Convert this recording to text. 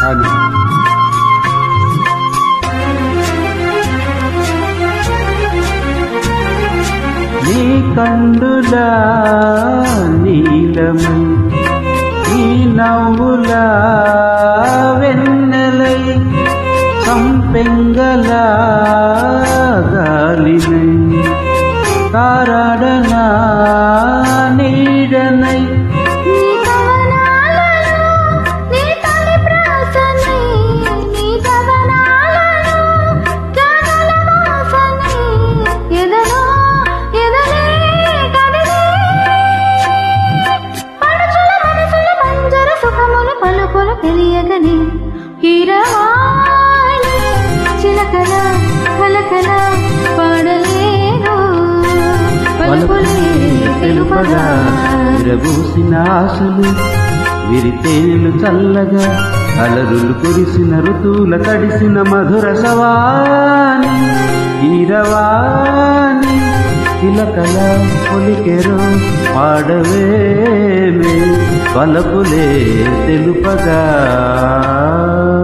అని నీ కండులా నీలమై నీ నవ్వులా వెన్నెలై సంపెంగలా గాలినై కారడనా నీడనై నీ కవనాలలో నీ తొలి ప్రాసనై నీ కవనాలలో గానల వాసనై ఎదలో ఎదలే కదిలే పడుచుల మనసుల పంజర సుఖములు పలుకులు తెలియగని హీరవాణి చిలకల కలకల పాడలేను పలుకులే తెలుపగా విరబూసిన ఆశలు విరితేనెలు చల్లగా అలరులు కురిసిన ఋతువుల తడిసిన మధుర సవాని ఈరవాణి తిలకల పొలికెరు పాడవేమే పలపులే తెలుపగా